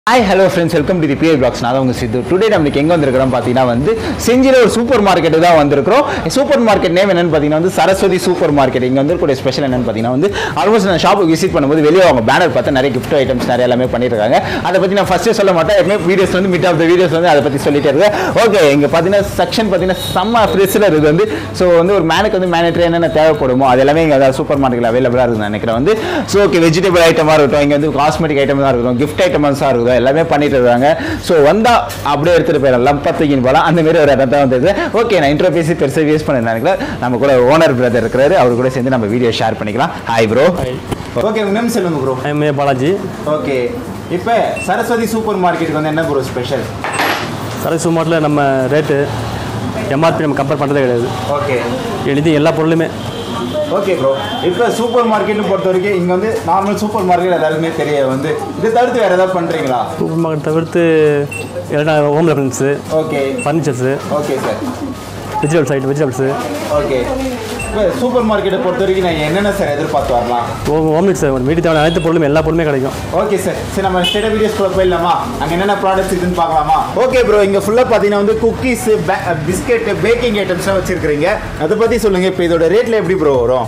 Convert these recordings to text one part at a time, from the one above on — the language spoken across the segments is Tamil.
Hi hello friends welcome to the BA blogs நான் தான் உங்கள் சித்து டுடே நம்மளுக்கு எங்கே வந்திருக்கிறோம் பார்த்தீங்கன்னா வந்து செஞ்சியில் ஒரு சூப்பர் மார்க்கெட்டு தான் வந்திருக்கிறோம் சூப்பர் மார்க்கெட் நேம் என்னன்னு பார்த்தீங்கன்னா வந்து சரஸ்வதி சூப்பர் மார்க்கெட் இங்கே வந்து ஸ்பெஷல் என்னன்னு பார்த்தீங்கன்னா வந்து ஆல்மோஸ்ட் நான் ஷாப்புக்கு விசிட் பண்ணும்போது வெளியே அவங்க பேனர் பார்த்து நிறைய கிஃப்ட் ஐட்டம்ஸ் நிறைய எல்லாமே பண்ணியிருக்காங்க அதை பற்றி நான் ஃபஸ்ட்டே சொல்ல மாட்டேன் எப்பவுமே வீடியோஸ் வந்து மிட் ஆஃப் த வீடியோஸ் வந்து அதை பற்றி சொல்லிட்டே இருக்கேன் ஓகே இங்கே பார்த்தீங்கன்னா செக்ஷன் பார்த்தீங்கன்னா செம்ம ஃப்ரெஷ்ஷில் இருக்குது வந்து ஸோ வந்து ஒரு மேனுக்கு வந்து மேனேட்டர் என்னென்ன தேவைப்படுமோ அது எல்லாமே இங்கே அதாவது சூப்பர் மார்க்கெட்டில் அவைலபிளாக இருக்குது நினைக்கிறேன் வந்து ஸோ ஓகே வெஜிடபிள் ஐட்டமாக இருக்கட்டும் இங்கே வந்து காஸ்மெட்டிக் ஐட்டம் தான் இருக்கட்டும் கிஃப்ட் ஐட்டம்ஸாக இருக்கட்டும் எல்லாமே பண்ணிட்டு இருக்காங்க ஸோ வந்தா அப்படியே எடுத்துகிட்டு போயிடலாம் லம்பா தூக்கின்னு போகலாம் அந்த மாதிரி ஒரு இடம் தான் வந்தது ஓகே நான் இன்ட்ரோ பேசி பெருசாக வேஸ்ட் பண்ண நினைக்கல நம்ம கூட ஓனர் பிரதர் இருக்கிறாரு அவர் கூட சேர்ந்து நம்ம வீடியோ ஷேர் பண்ணிக்கலாம் ஹாய் ப்ரோ ஓகே உங்க நேம் சொல்லுங்க bro I'm A Balaji okay இப்போ சரஸ்வதி சூப்பர் மார்க்கெட்டுக்கு வந்து என்ன ப்ரோ ஸ்பெஷல் சரக்கு மார்ட்டில் நம்ம ரேட்டு எம்ஆர்பி நம்ம கம்பேர் பண்ணுறதே கிடையாது ஓகே எழுதி எல்லா பொருளுமே ஓகே ப்ரோ இப்போ சூப்பர் மார்க்கெட்னு பொறுத்த வரைக்கும் இங்கே வந்து நார்மல் சூப்பர் மார்க்கெட் எல்லாருக்குமே தெரிய வந்து இதை தவிர்த்து வேறு ஏதாவது பண்ணுறீங்களா சூப்பர் மார்க்கெட் தவிர்த்து எல்லாம் home reference okay furnitures okay sir vegetables item vegetables okay இப்போ சூப்பர் மார்க்கெட்டை பொறுத்த வரைக்கும் நான் என்னென்ன சார் எதிர்பார்த்து வரலாம் ஹோம் ஹோம்லெட்ஸ் வீட்டுக்கு தேவையான அனைத்து பொருளுமே எல்லா பொருளுமே கிடைக்கும் ஓகே சார் சரி நம்ம ஸ்டேட் வீடியோஸ் கூட போயிடலாமா அங்கே என்னென்ன ப்ராடக்ட்ஸ் இருக்குன்னு பார்க்கலாமா ஓகே ப்ரோ இங்கே ஃபுல்லாக பார்த்தீங்கன்னா வந்து குக்கீஸ் பிஸ்கெட் பேக்கிங் ஐட்டம்ஸ்லாம் வச்சிருக்கிறீங்க அதை பற்றி சொல்லுங்கள் இப்போ இதோட ரேட்டில் எப்படி ப்ரோ வரும்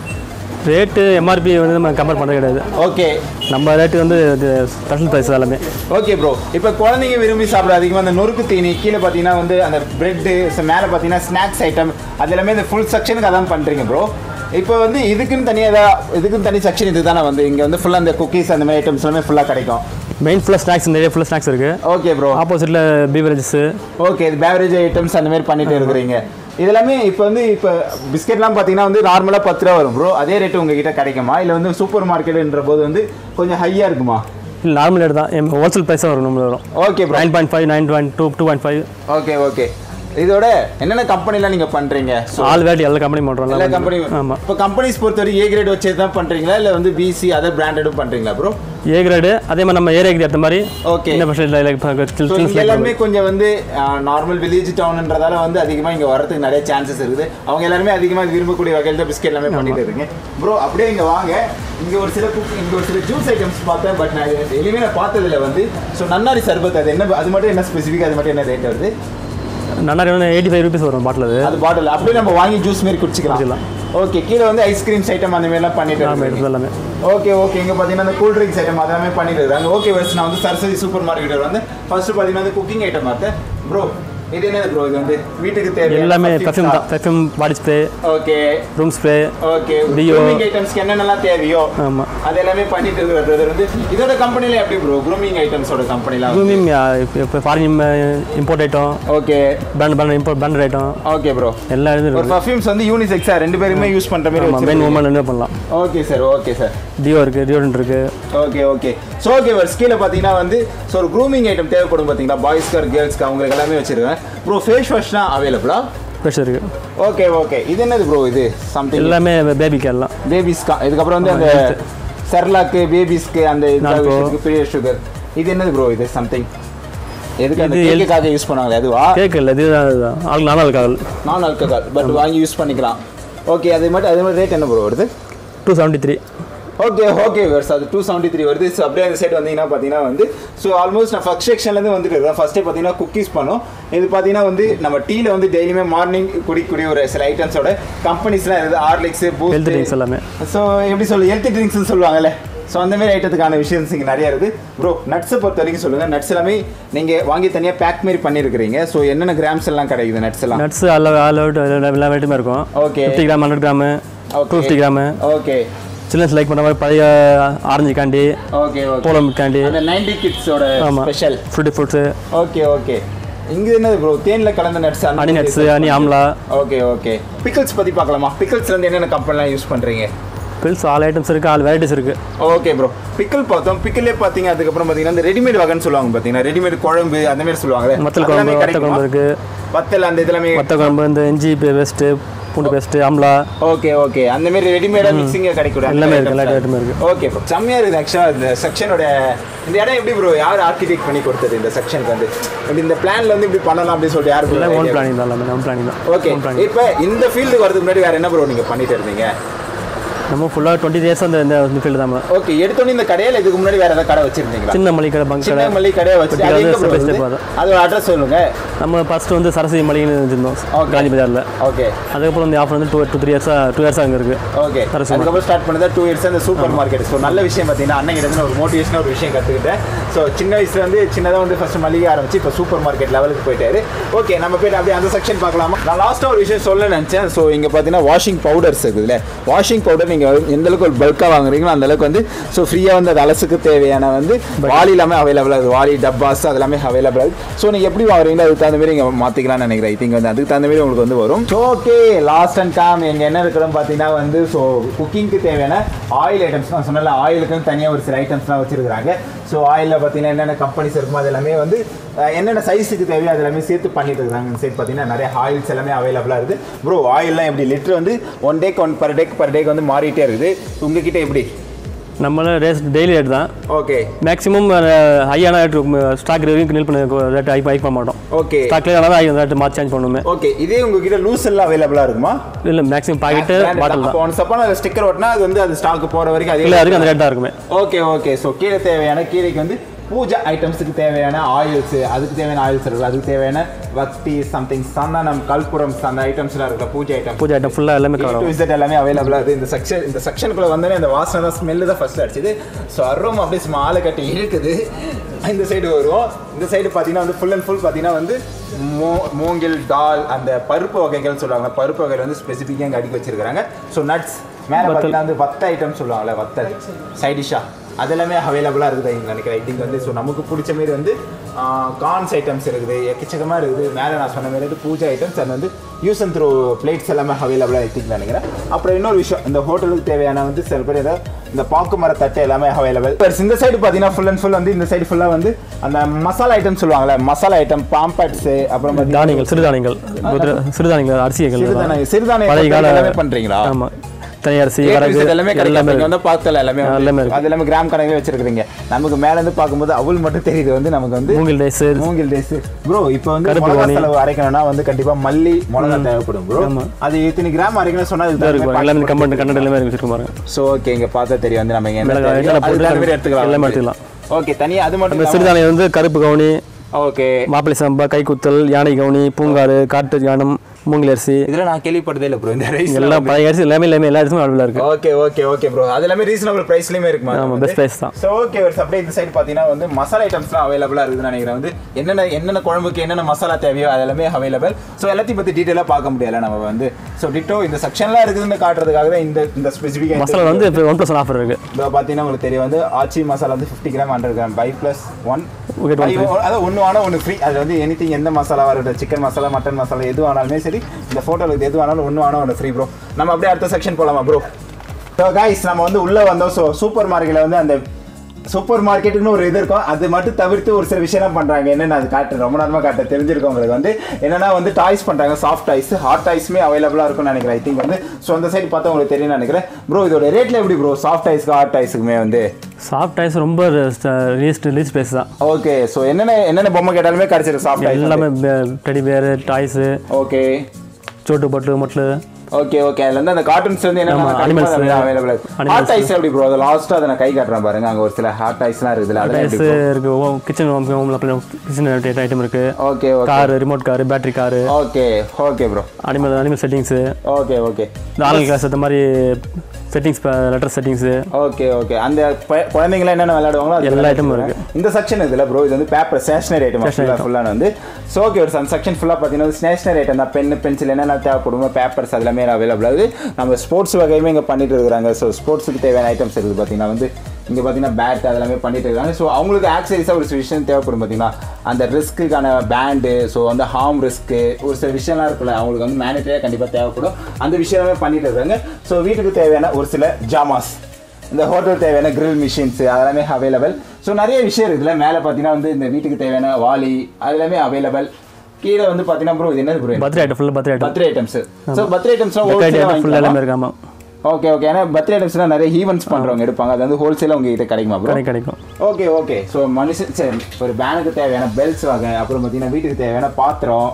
ரேட்டு எம்ஆர்பி வந்து நம்ம கம்பேர் பண்ணுறது கிடையாது ஓகே நம்ம ரேட்டு வந்து இது ஸ்பெஷல் ப்ரைஸ் எல்லாமே ஓகே ப்ரோ இப்போ குழந்தைங்க விரும்பி சாப்பிட அதிகமாக அந்த நொறுக்கு தீனி கீழே பார்த்தீங்கன்னா வந்து அந்த பிரெட்டு மேலே பார்த்தீங்கன்னா ஸ்நாக்ஸ் ஐட்டம் அது எல்லாமே இந்த ஃபுல் செக்ஷனுக்கு அதான் பண்ணுறீங்க ப்ரோ இப்போ வந்து இதுக்குன்னு தனியாக ஏதாவது இதுக்குன்னு தனி செக்ஷன் இது தானே வந்து இங்கே வந்து ஃபுல்லாக அந்த குக்கீஸ் அந்த மாதிரி ஐட்டம்ஸ் எல்லாமே ஃபுல்லாக கிடைக்கும் மெயின் ஃபுல்லாக ஸ்நாக்ஸ் நிறைய ஃபுல்லாக ஸ்நாக்ஸ் இருக்குது ஓகே ப்ரோ ஆப்போசிட்டில் பீவரேஜஸ்ஸு ஓகே இது பேவரேஜ் ஐட்டம்ஸ் அந்த மாதிரி பண்ணிட்டு இருக்கிறீங்க இதெல்லாமே இப்போ வந்து இப்போ பிஸ்கெட்லாம் பார்த்தீங்கன்னா வந்து நார்மலாக பத்து ரூபா வரும் ப்ரோ அதே ரேட்டு உங்ககிட்ட கிடைக்குமா இல்லை வந்து சூப்பர் மார்க்கெட்டுன்ற போது வந்து கொஞ்சம் ஹையாக இருக்குமா இல்லை நார்மல் ரேட் தான் ஹோல்சேல் ப்ரைஸாக வரும் நம்மள வரும் okay bro nine point five nine point two two point five okay okay இதோட என்னென்ன கம்பெனிலாம் நீங்கள் பண்ணுறீங்க ஸோ ஆல் வேட் எல்லா கம்பெனியும் பண்ணுறோம் எல்லா கம்பெனி ஆமாம் இப்போ கம்பெனிஸ் பொறுத்த வரைக்கும் ஏ கிரேட் வச்சு தான் பண்ணுறீங்களா இல்லை வந்து பிசி அதர் பிராண்டடும் பண்ணுறீங்களா ப்ரோ ஏ கிரேடு அதே மாதிரி நம்ம ஏரியாக்கு ஏற்ற மாதிரி ஓகே என்ன ஸ்பெஷல் ஸோ இங்கே எல்லாருமே கொஞ்சம் வந்து நார்மல் வில்லேஜ் டவுன்ன்றதால வந்து அதிகமாக இங்கே வரதுக்கு நிறைய சான்சஸ் இருக்குது அவங்க எல்லாருமே அதிகமாக விரும்பக்கூடிய வகையில் தான் பிஸ்கெட் எல்லாமே பண்ணிட்டு இருக்கீங்க ப்ரோ அப்படியே இங்கே வாங்க இங்கே ஒரு சில குக் இங்கே ஒரு சில ஜூஸ் ஐட்டம்ஸ் பார்த்தேன் பட் நான் இது எதுவுமே நான் பார்த்ததில்ல வந்து ஸோ நன்னாரி சர்பத் அது என்ன அது மட்டும் என்ன ஸ்பெசிஃபிக் அது மட்டும் என்ன ரேட் வருது நன்னாரி வந்து எயிட்டி ஃபைவ் ருபீஸ் வரும் பாட்டில் அது அது பாட்டில் அப்படியே நம்ம வாங்கி ஜூஸ் மாரி குடிச்சிக்கலாம் குடிக்கலாம். ஓகே கீழே வந்து ஐஸ்கிரீம்ஸ் ஐட்டம் அந்த மாதிரிலாம் பண்ணிட்டு ஆமாம் இருக்கீங்க. எடுத்தது எல்லாமே ஓகே ஓகே இங்கே பார்த்தீங்கன்னா அந்த கூல் ட்ரிங்க்ஸ் ஐட்டம் அதெல்லாமே பண்ணிட்டு இருக்காங்க ஓகே வெர்ஸ் நான் வந்து சரஸ்வதி சூப்பர் மார்க்கெட் வந்து ஃபர்ஸ்ட் பார்த்தீங்கன்னா வந்து குக்கிங் ஐட்டம் பார்த்தேன் ப்ரோ இது என்னது ப்ரோ இது வந்து வீட்டுக்கு தேவை எல்லாமே பெர்ஃப்யூம் தான் perfume body spray okay room spray okay Dio. க்ரூமிங் ஐட்டம்ஸ்க்கு என்னென்னலாம் தேவையோ ஆமாம் அது எல்லாமே பண்ணிட்டு இருக்கிற பிரதர் வந்து இதோட கம்பெனில எப்படி ப்ரோ க்ரூமிங் ஐட்டம்ஸோட கம்பெனிலாம் ரூமிங் இப்போ foreign import item okay brand brand import brand item okay bro எல்லா இதுவும் ஒரு இருக்குது பர்ஃப்யூம்ஸ் வந்து யூனிசெக்ஸா ரெண்டு பேருமே யூஸ் பண்ற மாதிரி ஆமாம் மெயின் வச்சிருக்கீங்க. உமன் என்ன பண்ணலாம் okay sir okay sir deo இருக்குது டியோடன்ட் இருக்குது ஓகே ஓகே ஸோ ஓகே ஒரு ஸ்கீல பார்த்தீங்கன்னா வந்து ஸோ ஒரு க்ரூமிங் ஐட்டம் தேவைப்படும் பார்த்தீங்களா பாய்ஸ்க்கு கேர்ள்ஸ்க்கு அவங்களுக்கு எல்லாமே வச்சிருக்கேன் ப்ரோ ஃபேஸ் வாஷ்னா அவைலபிளா ஃப்ரெஷ் இருக்குது ஓகே ஓகே இது என்னது ப்ரோ இது சம்திங் எல்லாமே பேபிக்கு எல்லாம் பேபிஸ்க்கா இதுக்கப்புறம் வந்து அந்த செர்லாக்கு பேபிஸ்க்கு அந்த Narco. பீரியட் சுகர் இது என்னது ப்ரோ இது சம்திங் எதுக்கு அந்த இது கேக்குக்காக யூஸ் பண்ணுவாங்களே அதுவா கேக் இல்லை இது ஆள் நானும் இருக்காது நான் ஆல்கஹால் பட் வாங்கி யூஸ் பண்ணிக்கலாம் ஓகே அது மட்டும் அது மாதிரி ரேட் என்ன ப்ரோ வருது two seventy three okay okay வேர்ஸ் அது டூ செவன்ட்டி த்ரீ வருது ஸோ அப்படியே அந்த சைடு வந்தீங்கன்னா பார்த்தீங்கன்னா வந்து ஸோ ஆல்மோஸ்ட் நான் ஃபஸ்ட் செக்ஷன்லேருந்து வந்துட்டு இருக்கேன் ஃபஸ்ட்டே பார்த்தீங்கன்னா குக்கீஸ் பண்ணோம் இது பார்த்தீங்கன்னா வந்து நம்ம டீயில் வந்து டெய்லியுமே மார்னிங் குடிக்கக்கூடிய ஒரு சில ஐட்டம்ஸோட கம்பெனிஸ்லாம் இருக்குது ஹார்லிக்ஸ் ஹெல்த் பூஸ்ட் ட்ரிங்க்ஸ் எல்லாமே ஸோ எப்படி சொல்லு ஹெல்த் ட்ரிங்க்ஸ்னு சொல்லுவாங்கல்ல ஸோ அந்த மாதிரி ஐட்டத்துக்கான விஷயம்ஸ் இங்கே நிறைய இருக்குது ப்ரோ நட்ஸை பொறுத்த வரைக்கும் சொல்லுங்கள் நட்ஸ் எல்லாமே நீங்கள் வாங்கி தனியாக பேக் மாதிரி பண்ணியிருக்கிறீங்க ஸோ என்னென்ன கிராம்ஸ் எல்லாம் கிடைக்குது நட்ஸ் எல்லாம் நட்ஸ் எல்லா ஆல் அவுட் எல்லா வெரைட்டுமே இருக்கும் okay fifty gram hundred gram two okay fifty gram okay children's like பண்ணுற மாதிரி பழைய ஆரஞ்சு கேண்டி ஓகே ஓகே போலம் கேண்டி அந்த நைன்டி கிட்ஸோட ஆமாம் special Frooti fruits okay okay இங்க என்னது ப்ரோ தேன்ல கலந்த nuts honey nuts honey amla okay okay pickles பத்தி பார்க்கலாமா பிக்கிள்ஸ்ல இருந்து என்னென்ன கம்பெனிலாம் யூஸ் பண்றீங்க பில்ஸ் ஆல் ஐட்டம்ஸ் இருக்குது ஆல் வெரைட்டிஸ் இருக்குது ஓகே ப்ரோ பிக்கிள் பார்த்தோம் பிக்கிளே பார்த்தீங்க அதுக்கப்புறம் பார்த்தீங்கன்னா இந்த ரெடிமேட் வகைன்னு சொல்லுவாங்க பார்த்தீங்கன்னா ரெடிமேட் குழம்பு அந்த மாதிரி சொல்லுவாங்க மத்தல் குழம்பு வத்த குழம்பு இருக்குது வத்தல் அந்த இதெல்லாமே வத்த குழம்பு இந்த இஞ்சி பேஸ்ட்டு பூண்டு பேஸ்ட்டு ஆம்லா ஓகே ஓகே அந்த மாதிரி ரெடிமேடா மிக்சிங்க கிடைக்கூடாது எல்லாமே இருக்கு, எல்லா ஐட்டமும் இருக்கு. ஓகே ப்ரோ செம்மையா இருக்குது ஆக்சுவலாக இந்த செக்ஷனோட இந்த இடம் எப்படி ப்ரோ யார் ஆர்கிடெக்ட் பண்ணி கொடுத்தது இந்த செக்ஷனுக்கு வந்து இப்படி இந்த பிளான்ல வந்து இப்படி பண்ணலாம் அப்படின்னு சொல்லிட்டு யார் எல்லாம் ஓன் bro பிளானிங் தான் எல்லாமே ஓன் பிளானிங் தான் ஓகே own planning. இப்போ இந்த ஃபீல்டுக்கு வரதுக்கு முன்னாடி வேற என்ன ப்ரோ நீங்க பண்ணிட்டு இருந்தீங்க நம்ம ஃபுல்லாக டுவெண்ட்டி இயர்ஸ் அந்த இந்த ஃபீல்டு தான் ஓகே எடுத்தோன்னே இந்த கடையில் இதுக்கு முன்னாடி வேற ஏதாவது கடை வச்சிருந்தீங்களா சின்ன மளிகை கடை பங்க் சின்ன கடை மல்லி கடையை வச்சு குட்டி அது கடை, எங்க bro step by step வருது? வரும். அதோட அட்ரஸ் சொல்லுங்க நம்ம ஃபர்ஸ்ட் வந்து சரஸ்வதி மளிகைன்னு வச்சுருந்தோம் Okay. காந்தி பஜாரில் ஓகே அதுக்கப்புறம் வந்து ஆஃபர் வந்து டூ டூ த்ரீ இயர்ஸாக டூ இயர்ஸாக அங்கே இருக்குது ஓகே சரஸ்வதி அதுக்கப்புறம் ஸ்டார்ட் பண்ணது டூ இயர்ஸ் அந்த சூப்பர் மார்க்கெட் ஸோ நல்ல விஷயம் பார்த்தீங்கன்னா அண்ணன் கிட்ட இருந்து ஒரு மோட்டிவேஷனாக ஒரு விஷயம் கற்றுக்கிட்டேன் ஸோ சின்ன வயசுல வந்து சின்னதாக வந்து ஃபர்ஸ்ட் மளிகை ஆரம்பிச்சு இப்போ சூப்பர் மார்க்கெட் லெவலுக்கு போயிட்டாரு ஓகே நம்ம போயிட்டு அப்படியே அந்த செக்ஷன் பார்க்கலாமா நான் லாஸ்ட்டாக ஒரு விஷயம் சொல்ல நினச்சேன் ஸோ இங்கே பார்த்தீங்கன்னா வாஷிங் பவுடர்ஸ் இருக்குதுல்ல வாஷிங் பவுடர் நீங்கள் எந்த அளவுக்கு ஒரு பல்காக வாங்குறீங்களோ அந்த அளவுக்கு வந்து ஸோ ஃப்ரீயாக வந்து அது அலசுக்கு தேவையான வந்து வாலி எல்லாமே அவைலபிள் ஆகுது வாலி டப்பாஸ் அது எல்லாமே அவைலபிள் ஆகுது ஸோ நீங்கள் எப்படி வாங்குறீங்களோ அதுக்கு தகுந்த மாதிரி நீங்கள் மாற்றிக்கலாம்னு நினைக்கிறேன் ஐ திங்க் வந்து அதுக்கு தகுந்த மாதிரி உங்களுக்கு வந்து வரும் ஸோ ஓகே லாஸ்ட் அண்ட் காம் எங்க என்ன இருக்கிறோம் பார்த்தீங்கன்னா வந்து ஸோ குக்கிங்க்கு தேவையான ஆயில் ஐட்டம்ஸ் நான் சொன்னல ஆயிலுக்குன்னு தனியாக ஒரு சில ஐட்டம்ஸ்லாம் வச்சிருக்காங்க ஸோ ஆயிலில் பார்த்தீங்கன்னா என்னென்ன கம்பெனிஸ் இருக்குமோ அது எல்லாமே வந்து அஹ், என்னென்ன சைஸுக்கு தேவையோ அது எல்லாமே சேர்த்து பண்ணிட்டு இருக்காங்க இந்த சைட் பார்த்தீங்கன்னா நிறைய ஆயில்ஸ் எல்லாமே அவைலபிளாக இருக்குது ப்ரோ ஆயில்லாம் எப்படி லிட்டர் வந்து ஒன் டேக்கு ஒன் பர் டேக்கு பர் டேக்கு வந்து மாறிட்டே இருக்குது உங்ககிட்ட எப்படி நம்மள ரேஸ் டெய்லி ரேட் தான் ஓகே மேக்ஸிமம் ஹையான ரேட் ஸ்டாக் வரைக்கும் நில் பண்ண ரேட் ஹை ஹைக் பண்ண மாட்டோம் ஓகே ஸ்டாக்லேயே ஆனால் ஹை ரேட் மாற்றி சேஞ்ச் பண்ணுமே ஓகே இதே உங்ககிட்ட லூஸ் எல்லாம் அவைலபிளாக இருக்குமா இல்லை மேக்ஸிமம் பாக்கெட்டு பாட்டில் தான் அப்போ ஒன் சப்பான அதில் ஸ்டிக்கர் ஒட்டினா அது வந்து அது ஸ்டாக் போகிற வரைக்கும் அதே இல்லை அதுக்கு அந்த ரேட் தான் இருக்குமே ஓகே ஓகே ஸோ கீழே தேவையான கீரைக்கு வந்து பூஜை ஐட்டம்ஸுக்கு தேவையான ஆயில்ஸ் அதுக்கு தேவையான ஆயில்ஸ் இருக்குது அதுக்கு தேவையான வக்தி சம்திங் சந்தனம் கல்புரம் அந்த ஐட்டம்ஸ்லாம் இருக்குல்ல பூஜை ஐட்டம் பூஜை ஐட்டம் ஃபுல்லாக எல்லாமே கவர் ஆகும் விசிட் எல்லாமே அவைலபிளாக இருக்குது இந்த செக்ஷன் இந்த செக்ஷனுக்குள்ள வந்தோடனே இந்த வாசனை தான் ஸ்மெல்லு தான் ஃபர்ஸ்ட் அடிச்சுது ஸோ அருவம் அப்படியே ஸ்மாலை கட்டி இருக்குது இந்த சைடு வருவோம் இந்த சைடு பார்த்தீங்கன்னா வந்து ஃபுல் அண்ட் ஃபுல் பார்த்தீங்கன்னா வந்து மோ மூங்கில் டால் அந்த பருப்பு வகைகள் சொல்லுவாங்க பருப்பு வகைகள் வந்து ஸ்பெசிஃபிக்காக இங்கே அடுக்கி வச்சிருக்காங்க ஸோ நட்ஸ் மேலே பார்த்தீங்கன்னா வந்து வத்த ஐட்டம் சொல்லுவாங்கல்ல வத்தல் சைடிஷா அது எல்லாமே அவைலபிளாக இருக்குது இங்கே நினைக்கிறேன் ஐ திங்க் வந்து ஸோ நமக்கு பிடிச்ச மாரி வந்து கார்ன்ஸ் ஐட்டம்ஸ் இருக்குது எக்கச்சக்கமாக இருக்குது மேலே நான் சொன்ன மாதிரி வந்து பூஜை ஐட்டம்ஸ் அண்ட் வந்து யூஸ் அண்ட் த்ரோ பிளேட்ஸ் எல்லாமே அவைலபிளாக இருக்குன்னு நினைக்கிறேன் அப்புறம் இன்னொரு விஷயம் இந்த ஹோட்டலுக்கு தேவையான வந்து சில பேர் ஏதாவது இந்த பாக்கு மர தட்டு எல்லாமே அவைலபிள் இந்த சைடு பார்த்தீங்கன்னா ஃபுல் அண்ட் ஃபுல் வந்து இந்த சைடு ஃபுல்லாக வந்து அந்த மசாலா ஐட்டம் சொல்லுவாங்கல்ல மசாலா ஐட்டம் பாம்பட்ஸு அப்புறம் பார்த்தீங்கன்னா தானியங்கள் சிறுதானியங்கள் குதிரை- சிறுதானியங்கள் அரிசிகள் சிறுதானிய சிறுதானிய பழைய கால எல்லாமே பண்ணுறீங்களா ஆமாம் தனி அரிசி A to வரகு Z எல்லாமே கிடைக்கும் எல்லாமே இங்க வந்து பார்த்தல எல்லாமே வந்து- எல்லாமே இருக்கு. அது எல்லாமே கிராம் கணக்கில் வச்சிருக்கீங்க நமக்கு மேல இருந்து பார்க்கும்போது அவள் மட்டும் தெரியுது வந்து நமக்கு வந்து மூங்கில் ரைஸ் மூங்கில் டேஸ் ப்ரோ இப்போ வந்து கருப்பு மிளகா கவுனி. செலவு அரைக்கணும்னா வந்து கண்டிப்பா மல்லி மிளகா தேவைப்படும் ப்ரோ ஆமா. அது இத்தனை கிராம் அரைக்கணும் சொன்னா இதாக இருக்கும் எல்லாமே கம்பெனி கண்டென்ட் எல்லாமே இருக்கு வச்சிருக்கோம் பாருங்க ஸோ ஓகே இங்க பார்த்தா தெரியும் வந்து நம்ம இங்க என்ன மிளகாய் தேவையோ இதெல்லாம் அதுக்கு போட்டு தகுந்த மாதிரி எடுத்துக்கலாம் எல்லாமே வந்து. எடுத்துக்கலாம் ஓகே தனியா அது மட்டும் நம்ம இல்லாம- சிறுதானியம் வந்து கருப்பு கவுனி ஓகே மாப்பிள்ளை சம்பா கைக்குத்தல் யானை கவுனி பூங்காறு காட்டு யானம் மூங்கில் அரிசி இதுல நான் கேள்விப்பட்டதே இல்லை ப்ரோ இந்த ரைஸ் எல்லாம் பழைய அரிசி எல்லாமே எல்லாமே எல்லா அரிசியும் அவைலபிளாக இருக்கு ஓகே ஓகே ஓகே ப்ரோ அது எல்லாமே ரீசனபிள் ப்ரைஸ்லயுமே இருக்குமா அது ஆமாம் வந்து? பெஸ்ட் ப்ரைஸ் தான் ஸோ ஓகே ஒரு அப்படியே இந்த சைடு பார்த்தீங்கன்னா வந்து மசாலா ஐட்டம்ஸ்லாம் அவைலபிளாக இருக்குதுன்னு நினைக்கிறேன் வந்து என்னென்ன என்னென்ன குழம்புக்கு என்னென்ன மசாலா தேவையோ அது எல்லாமே அவைலபிள் ஸோ எல்லாத்தையும் பற்றி டீட்டெயிலாக பார்க்க முடியல நம்ம வந்து ஸோ டிட்டோ இந்த செக்ஷன்லாம் இருக்குதுன்னு காட்டுறதுக்காக தான் இந்த இந்த ஸ்பெசிஃபிக்காக மசாலா வந்து இப்போ ஒன் ப்ளஸ் ஒன் ஆஃபர் இருக்கு இப்போ பார்த்தீங்கன்னா உங்களுக்கு தெரியும் வந்து ஆச்சி மசாலா வந்து fifty gram hundred gram buy plus one Get one free. அதாவது ஒன்று வாங்கினா ஒன்று ஃப்ரீ அது வந்து எனிதிங் எந்த மசாலாவாக இருக்கட்டும் சிக்கன் மசாலா மட்டன் மசாலா எது வேணாலுமே சரி இந்த ஃபோட்டோவில் எது வேணாலும் ஒன்று வாங்கினா ஒன்று ஃப்ரீ ப்ரோ நம்ம அப்படியே அடுத்த செக்ஷன் போகலாமா ப்ரோ ஸோ காய்ஸ் நம்ம வந்து உள்ளே வந்தோம் ஸோ சூப்பர் மார்க்கெட்டில் வந்து அந்த சூப்பர் மார்க்கெட்டுன்னு ஒரு இது இருக்கும் அது மட்டும் தவிர்த்து ஒரு சில விஷயம்லாம் பண்ணுறாங்க என்னென்ன அது காட்டு ரொம்ப நேரமாக காட்ட தெரிஞ்சிருக்கும் உங்களுக்கு வந்து என்னன்னா வந்து டாய்ஸ் பண்ணுறாங்க சாஃப்ட் டாய்ஸ் ஹாட் டாய்ஸுமே அவைலபிளாக இருக்கும்னு நினைக்கிறேன் ஐ திங்க் வந்து ஸோ அந்த சைடு பார்த்தா உங்களுக்கு தெரியும்னு நினைக்கிறேன் ப்ரோ இதோட ரேட்டில் எப்படி ப்ரோ சாஃப்ட் டாய்ஸ்க்கு ஹாட் டாய்ஸுக்குமே வந்து சாஃப்ட் டைஸ் ரொம்ப லீஸ்ட் லீஸ்ட் ப்ரைஸ் தான் ஓகே ஸோ என்னென்ன என்னென்ன பொம்மை கேட்டாலுமே கிடைச்சிருக்கு சாஃப்ட் டாய்ஸ் எல்லாமே டெடி பேர் டாய்ஸு ஓகே சோட்டு பட்டு மொட்லு ஓகே ஓகே அதுல இருந்து அந்த கார்ட்டூன்ஸ் வந்து ஆமா, என்ன animals, available animals. Hot toys எப்படி ப்ரோ அது லாஸ்ட்டாக அதை நான் கை காட்டுறேன் பாருங்க அங்க ஒரு சில ஹாட் டாய்ஸ்லாம் இருக்குதுல அதெல்லாம் டைஸ் எப்படி இருக்கு கிச்சன் ஹோம் கிச்சன் ஐட்டம் இருக்கு okay okay car remote car battery car okay okay bro animal animal settings okay okay இந்த ஆன்லைன் கிளாஸ் இந்த மாதிரி settings letter settings okay okay அந்த ப- குழந்தைங்களாம் என்னென்ன விளையாடுவாங்களோ அது எல்லா எல்லாமே item-ம் வச்சிருக்காங்க. இந்த செக்ஷன் இதுல ப்ரோ இது வந்து பேப்பர் ஸ்டேஷனரி ஐட்டம் ஃபுல்லாக ஃபுல்லாக வந்து ஸோ ஓகே ஒரு அந்த செக்ஷன் ஃபுல்லாக பார்த்தீங்கன்னா ஸ்டேஷனரி ஐட்டம் தான் பென் பென்சில் என்னென்ன தேவைப்படுமோ பேப்பர்ஸ் அது எல்லாமே அவைலபிள் ஆகுது நம்ம ஸ்போர்ட்ஸ் வகையுமே இங்கே பண்ணிட்டு இருக்கிறாங்க ஸோ ஸ்போர்ட்ஸுக்கு தேவையான ஐட்டம்ஸ் இருக்குது பார்த்தீங்கன்னா வந்து இங்கே பார்த்தீங்கன்னா பேட் அதெல்லாமே பண்ணிட்டு இருக்காங்க ஸோ அவங்களுக்கு ஆக்சரிஸாக ஒரு சில விஷயம் தேவைப்படும் பார்த்தீங்கன்னா அந்த ரிஸ்க்குக்கான பேண்டு ஸோ வந்து ஹார்ம் ரிஸ்க்கு ஒரு சில விஷயம்லாம் இருக்குல்ல அவங்களுக்கு வந்து மேனிட்டரியாக கண்டிப்பாக தேவைப்படும் அந்த விஷயமே பண்ணிட்டு இருக்காங்க ஸோ வீட்டுக்கு தேவையான ஒரு சில ஜாமாஸ் இந்த ஹோட்டல் தேவையான கிரில் மிஷின்ஸ் அதெல்லாமே அவைலபிள் ஸோ நிறைய விஷயம் இருக்குல்ல மேலே பார்த்தீங்கன்னா வந்து இந்த வீட்டுக்கு தேவையான வாளி அது எல்லாமே அவைலபிள் கீழே வந்து பார்த்தீங்கன்னா ப்ரோ இது என்னது ப்ரோ பர்த்டே ஐட்டம் ஃபுல்லாக birthday item birthday items so birthday ஐட்டம்ஸ்லாம் பர்த்டே ஐட்டம் ஃபுல்லாக எல்லாமே ஹோல்சேலாக இருக்கு ஆமாம் ஓகே ஓகே ஏன்னா பர்த்டே ஐட்டம்ஸ்லாம் நிறைய ஈவெண்ட்ஸ் பண்ணுறவங்க எடுப்பாங்க அது வந்து ஹோல்சேலாக உங்ககிட்ட கிடைக்குமா ப்ரோ கிடைக்கும் கிடைக்கும் ஓகே ஓகே ஸோ மனுஷன் சரி ஒரு பேனுக்கு தேவையான பெல்ட்ஸ் வகை அப்புறம் பார்த்தீங்கன்னா வீட்டுக்கு தேவையான பாத்திரம்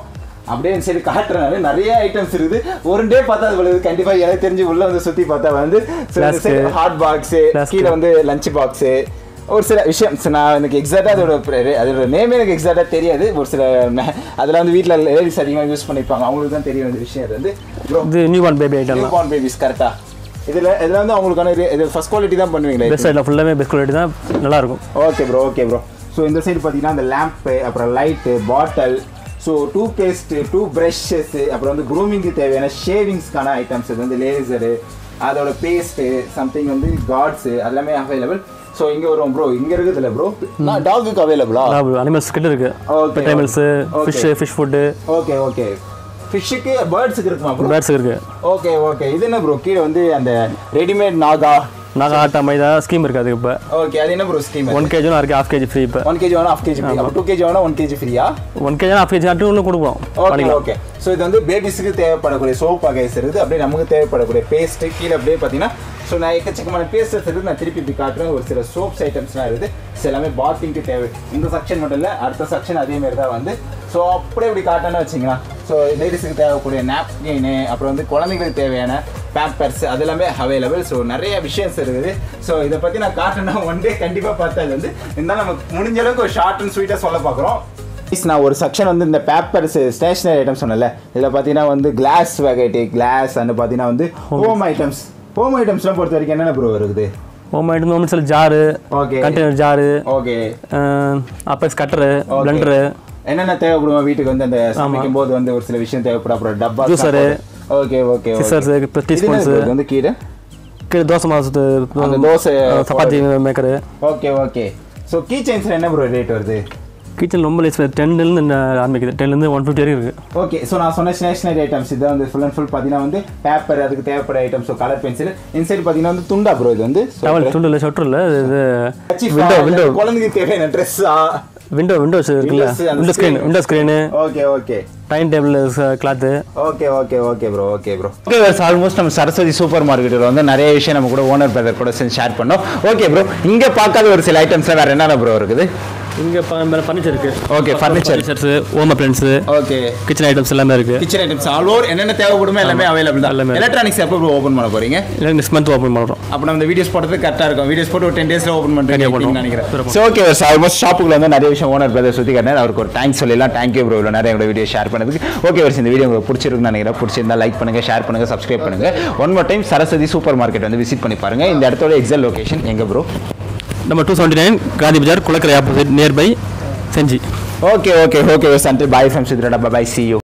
அப்படியே இந்த சைடு காட்டுறனால நிறைய ஐட்டம்ஸ் இருக்குது ஒரு டே பார்த்தா அது விழுது கண்டிப்பா எனக்கு தெரிஞ்சு உள்ள வந்து சுத்தி பார்த்தா வந்து Flask. Hot box Flask. கீழே வந்து லஞ்ச் பாக்ஸ் ஒரு சில விஷயம் சரி, நான் எனக்கு எக்ஸாக்டாக அதோட pre- அதோட நேமே எனக்கு எக்ஸாக்டாக தெரியாது ஒரு சில ம- அதெல்லாம் வந்து வீட்டில் லேடிஸ் அதிகமாக யூஸ் பண்ணியிருப்பாங்க அவங்களுக்கு தான் தெரியும் இந்த விஷயம் அது வந்து ப்ரோ இது நியூ பார்ன் பேபி ஐட்டம்லாம் நியூ பார்ன் பேபிஸ் கரெக்டா இதில் இதில் வந்து அவங்களுக்கான இது- இது ஃபர்ஸ்ட் குவாலிட்டி தான் பண்ணுவீங்களா பெஸ்ட் சைடில் ஃபுல்லாமே பெஸ்ட் குவாலிட்டி தான் நல்லாயிருக்கும் okay bro okay bro so இந்த சைடு பார்த்தீங்கன்னா அந்த லேம்ப்பு அப்புறம் light bottle so toothpaste toothbrushes அப்புறம் வந்து க்ரூமிங்க்கு தேவையான ஷேவிங்ஸ்க்கான ஐட்டம்ஸ் இது வந்து லேசரு அதோட பேஸ்ட்டு சம்திங் வந்து கார்ட்ஸு எல்லாமே அவைலபிள் ஸோ இங்கே வரும் ப்ரோ இங்கே இருக்குதுல்ல ப்ரோ நான் டாகுக்கு அவைலபிளா அனிமல்ஸ் கிட்ட இருக்கு Okay, pet animals okay. Fish fish food okay okay ஃபிஷ்ஷுக்கு பேர்ட்ஸுக்கு இருக்குமா ப்ரோ பேர்ட்ஸ் இருக்கு ஓகே ஓகே இது என்ன ப்ரோ கீழே வந்து அந்த ரெடிமேட் நாகா நாங்கள் ஆட்டா மைதா ஸ்கீம் இருக்கு அதுக்கு இப்போ ஓகே அது என்ன ப்ரோ ஸ்கீம் ஒன் கேஜியும் இருக்கு ஹாஃப் கேஜி ஃப்ரீ இப்போ ஒன் கேஜி வேணா ஆஃப் கேஜி ஃப்ரீ அப்போ டூ கேஜி வேணா ஒன் கேஜி ஃப்ரீயா ஒன் கேஜி ஹாஃப் கேஜி ஆட்டு ஒன்று கொடுப்போம் ஓகே பண்ணிக்கலாம் ஓகே ஸோ இது வந்து பேபிஸுக்கு தேவைப்படக்கூடிய சோப் வகைஸ் இருக்குது அப்படியே நமக்கு தேவைப்படக்கூடிய பேஸ்ட்டு கீழே அப்படியே பார்த்தீங்கன்னா ஸோ நான் எக்கச்சக்கமான பேஸ்ட் இருக்குது நான் திருப்பி இப்படி காட்டுறேன் ஒரு சில சோப்ஸ் ஐட்டம்ஸ்லாம் இருக்குது ஸோ எல்லாமே பாத்திங்க்கு தேவை இந்த செக்ஷன் மட்டும் இல்லை அடுத்த செக்ஷன் அதே மாதிரி தான் வந்து ஸோ அப்படியே இப்படி காட்டணும்னு வச்சிங்களா ஸோ லேடிஸுக்கு தேவைக்கூடிய நாப்கின்னு அப்புறம் வந்து குழந்தைங்களுக்கு தேவையான பேம்பர்ஸ் அது எல்லாமே அவைலபிள் ஸோ நிறைய விஷயம்ஸ் இருக்குது ஸோ இதை பற்றி நான் காட்டணும் ஒன் டே கண்டிப்பாக பார்த்தா இது வந்து இருந்தாலும் நம்ம முடிஞ்ச அளவுக்கு ஒரு ஷார்ட் அண்ட் ஸ்வீட்டாக சொல்ல பார்க்குறோம் Guys, நான் ஒரு செக்ஷன் வந்து இந்த பேப்பர்ஸ் ஸ்டேஷனரி ஐட்டம் சொன்னேன்ல இதில் பார்த்தீங்கன்னா வந்து கிளாஸ் வெரைட்டி கிளாஸ் அண்ட் பார்த்தீங்கன்னா வந்து ஹோம் ஐட்டம்ஸ் ஹோம் ஐட்டம்ஸ்லாம் பொறுத்த வரைக்கும் என்னென்ன ப்ரோ இருக்குது ஹோம் ஐட்டம் ஒன்று சில jar okay container jar okay apex cutter Okay. Blender என்னென்ன தேவைப்படுவோம் வீட்டுக்கு வந்து அந்த சமைக்கும் போது வந்து ஒரு சில விஷயம் தேவைப்படும் அப்புறம் டப்பா Juicer. ஓகே ஓகே சிசர்ஸ் இப்போ டீஸ்பூன்ஸ் வந்து கீழே கீழே தோசை மாசத்து அந்த dosa chapati maker okay okay so key செயின்ஸில் என்ன ப்ரோ ரேட் வருது கிச்சன் ரொம்ப லேஸ் டென்லேருந்து ஆரம்பிக்குது டென்லேருந்து ஒன் ஃபிஃப்டி வரைக்கும் இருக்குது ஓகே ஸோ நான் சொன்ன ஸ்டேஷனரி ஐட்டம்ஸ் இதை வந்து ஃபுல் அண்ட் ஃபுல் பார்த்தீங்கன்னா வந்து பேப்பர் அதுக்கு தேவைப்பட items so colour pencil inside பார்த்தீங்கன்னா வந்து துண்டா ப்ரோ இது வந்து So, டவல் துண்டு இல்லை ஷட்டர் இல்லை இது Kachif விண்டோ ஆ, விண்டோ குழந்தைக்கு தேவையான ட்ரெஸ்ஸா விண்டோ விண்டோஸ் இருக்குல்ல Windows, அந்த window screen screen. Window screen okay okay time table cloth okay okay okay bro okay bro okay almost நம்ம சரஸ்வதி சூப்பர் மார்க்கெட்டில் வந்து நிறைய விஷயம் நம்ம கூட ஓனர் பிரதர் கூட சேர்ந்து ஷேர் பண்ணோம் ஓகே ப்ரோ இங்கே பார்க்காத ஒரு சில ஐட்டம்ஸ்லாம் வேறு என்னென்ன ப்ரோ இருக்குது இங்கே மேலே ஃபர்னிச்சர் இருக்கு okay furniture furnitures home appliances okay kitchen items எல்லாமே இருக்கு கிச்சன் ஐட்டம்ஸ் ஆல் ஓவர் என்னென்ன தேவைப்படுமோ எல்லாமே அவைலபிள் தான் எல்லாமே. எலக்ட்ரானிக்ஸ் எப்போ ப்ரோ ஓப்பன் பண்ண போறீங்க இல்லை நெக்ஸ்ட் மந்த் ஓப்பன் பண்ணுறோம் அப்போ நம்ம இந்த வீடியோஸ் போடுறது கரெக்டாக இருக்கும் வீடியோஸ் போட்டு ஒரு டென் டேஸில் ஓப்பன் கண்டிப்பா பண்ணுறேன் பண்ணுவோம். நினைக்கிறேன் சிறப்பு. ஸோ ஓகே சார் ஆல்மோஸ்ட் ஷாப்புக்குள்ள வந்து நிறைய விஷயம் ஓனர் பிரதர் சுற்றி காட்டினார் அவருக்கு ஒரு தேங்க்ஸ் சொல்லலாம் தேங்க்யூ ப்ரோ இவ்வளோ நிறைய எங்களோட வீடியோ ஷேர் பண்ணதுக்கு ஓகே வர்ஸ் இந்த வீடியோ உங்களுக்கு பிடிச்சிருக்குன்னு நினைக்கிறேன் பிடிச்சிருந்தா லைக் பண்ணுங்க ஷேர் பண்ணுங்க சப்ஸ்கிரைப் பண்ணுங்க one more time Saraswathi super market வந்து விசிட் பண்ணி பாருங்க இந்த இடத்தோட எக்ஸாக்ட் லொகேஷன் எங்க ப்ரோ நம்ம two seventy nine Gandhi Bazaar குளக்கரை opposite nearby Gingee okay okay okay சன்ட்டு bye from Chitra bye see you